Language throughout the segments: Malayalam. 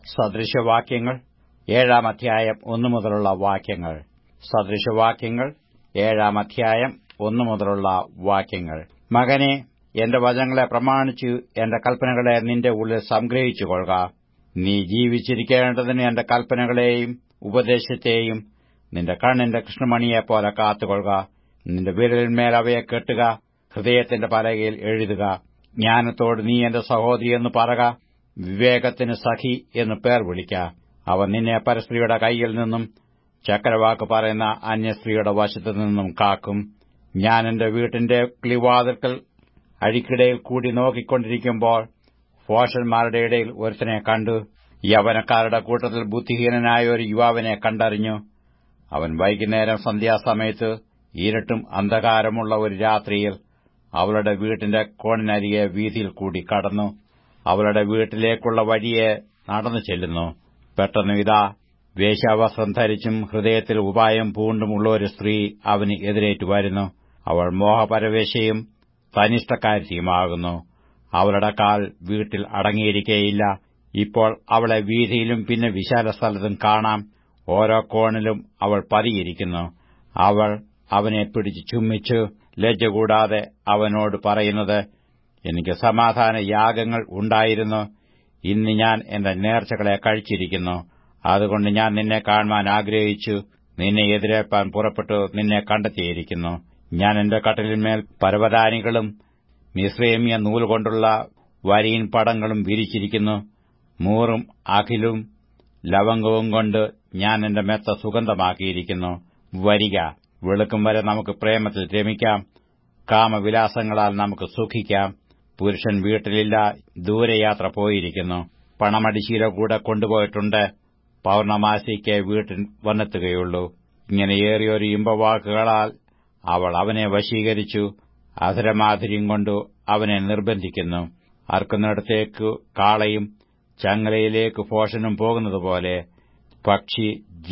സദൃശവാക്യങ്ങൾ ഏഴാം അധ്യായം ഒന്നു മുതലുള്ള വാക്യങ്ങൾ സദൃശവാക്യങ്ങൾ ഏഴാം അധ്യായം ഒന്നു മുതലുള്ള വാക്യങ്ങൾ മകനെ എന്റെ വചനങ്ങളെ പ്രമാണിച്ചു എന്റെ കൽപ്പനകളെ നിന്റെ ഉള്ളിൽ സംഗ്രഹിച്ചുകൊള്ളുക നീ ജീവിച്ചിരിക്കേണ്ടതിന് എന്റെ കൽപ്പനകളെയും ഉപദേശത്തെയും നിന്റെ കണ്ണിന്റെ കൃഷ്ണമണിയെപ്പോലെ കാത്തുകൊള്ളുക നിന്റെ വിരലിന്മേൽ അവയെ കെട്ടുക ഹൃദയത്തിന്റെ പലകയിൽ എഴുതുക ജ്ഞാനത്തോട് നീ എന്റെ സഹോദരി എന്ന് പറക വിവേകത്തിന് സഖി എന്ന് പേർ വിളിക്ക അവൻ നിന്നെ പരസ്ത്രീയുടെ കൈയിൽ നിന്നും ചക്രവാക്ക് പറയുന്ന അന്യസ്ത്രീയുടെ വശത്തു നിന്നും കാക്കും ഞാൻ എന്റെ വീട്ടിന്റെ കിളിവാതിൽക്കൽ അഴിക്കിടയിൽ കൂടി നോക്കിക്കൊണ്ടിരിക്കുമ്പോൾ ഫോഷന്മാരുടെ ഇടയിൽ ഒരുത്തനെ കണ്ടു യവനക്കാരുടെ കൂട്ടത്തിൽ ബുദ്ധിഹീനനായ ഒരു യുവാവിനെ കണ്ടറിഞ്ഞു അവൻ വൈകുന്നേരം സന്ധ്യാസമയത്ത് ഇരുട്ടും അന്ധകാരമുള്ള ഒരു രാത്രിയിൽ അവളുടെ വീട്ടിന്റെ കോണിനരികെ വീതിയിൽ കൂടി കടന്നു അവളുടെ വീട്ടിലേക്കുള്ള വഴിയെ നടന്നു ചെല്ലുന്നു പെട്ടെന്ന് ഇതാ വേശ്യാവസ്ത്രം ധരിച്ചും ഹൃദയത്തിൽ ഉപായം പൂണ്ടുമുള്ള ഒരു സ്ത്രീ അവന് എതിരേറ്റു വരുന്നു അവൾ മോഹപരവേശയും തനിഷ്ടക്കാരിയുമാകുന്നു അവളുടെ കാൽ വീട്ടിൽ അടങ്ങിയിരിക്കേയില്ല ഇപ്പോൾ അവളെ വീതിയിലും പിന്നെ വിശാല സ്ഥലത്തും കാണാം ഓരോ കോണിലും അവൾ പതിയിരിക്കുന്നു അവൾ അവനെ പിടിച്ച് ചുമ്മിച്ചു ലജ്ജ കൂടാതെ അവനോട് പറയുന്നത് എനിക്ക് സമാധാന യാഗങ്ങൾ ഉണ്ടായിരുന്നു ഇന്ന് ഞാൻ എന്റെ നേർച്ചകളെ കഴിച്ചിരിക്കുന്നു അതുകൊണ്ട് ഞാൻ നിന്നെ കാണുവാൻ ആഗ്രഹിച്ചു നിന്നെ എതിരേൽപ്പാൻ പുറപ്പെട്ടു നിന്നെ കണ്ടെത്തിയിരിക്കുന്നു ഞാൻ എന്റെ കട്ടിലിന്മേൽ പർവ്വതാനികളും മിശ്രേമിയ നൂലുകൊണ്ടുള്ള വരിയിൻ പടങ്ങളും വിരിച്ചിരിക്കുന്നു മൂറും അഖിലും ലവംഗവും കൊണ്ട് ഞാൻ എന്റെ മെത്ത സുഗന്ധമാക്കിയിരിക്കുന്നു വരിക വെളുക്കും വരെ നമുക്ക് പ്രേമത്തിൽ രമിക്കാം കാമവിലാസങ്ങളാൽ നമുക്ക് സുഖിക്കാം പുരുഷൻ വീട്ടിലില്ല ദൂരയാത്ര പോയിരിക്കുന്നു പണമടിശീല കൂടെ കൊണ്ടുപോയിട്ടുണ്ട് പൌർണമാസിക്ക് വീട്ടിൽ വന്നെത്തുകയുള്ളൂ ഇങ്ങനെ ഏറിയൊരു ഇമ്പവാക്കുകളാൽ അവൾ അവനെ വശീകരിച്ചു അധരമാധുര്യം കൊണ്ടു അവനെ നിർബന്ധിക്കുന്നു അർക്കുന്നിടത്തേക്കു കാളയും ചങ്ങലയിലേക്ക് ഭോഷനും പോകുന്നതുപോലെ പക്ഷി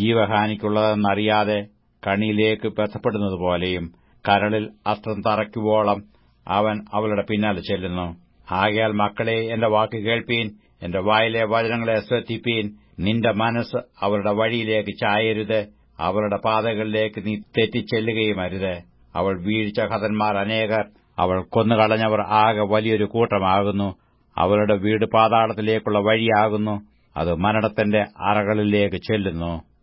ജീവഹാനിക്കുള്ളതെന്നറിയാതെ കണിയിലേക്ക് ബന്ധപ്പെടുന്നതുപോലെയും കരളിൽ അസ്ത്രം തറയ്ക്കുവോളം അവൻ അവളുടെ പിന്നാലെ ചെല്ലുന്നു ആകയാൽ മക്കളെ എന്റെ വാക്ക് കേൾപ്പീൻ എന്റെ വായിലെ വചനങ്ങളെ ശ്രദ്ധിപ്പീൻ നിന്റെ മനസ്സ് അവളുടെ വഴിയിലേക്ക് ചായരുത് അവളുടെ പാതകളിലേക്ക് നീ തെറ്റിച്ചെല്ലുകയും അരുത് അവൾ വീഴ്ച ഹതന്മാർ അനേകർ അവൾ കൊന്നുകളഞ്ഞവർ ആകെ വലിയൊരു കൂട്ടമാകുന്നു അവളുടെ വീട് പാതാളത്തിലേക്കുള്ള വഴിയാകുന്നു അത് മരണത്തിന്റെ അറകളിലേക്ക് ചെല്ലുന്നു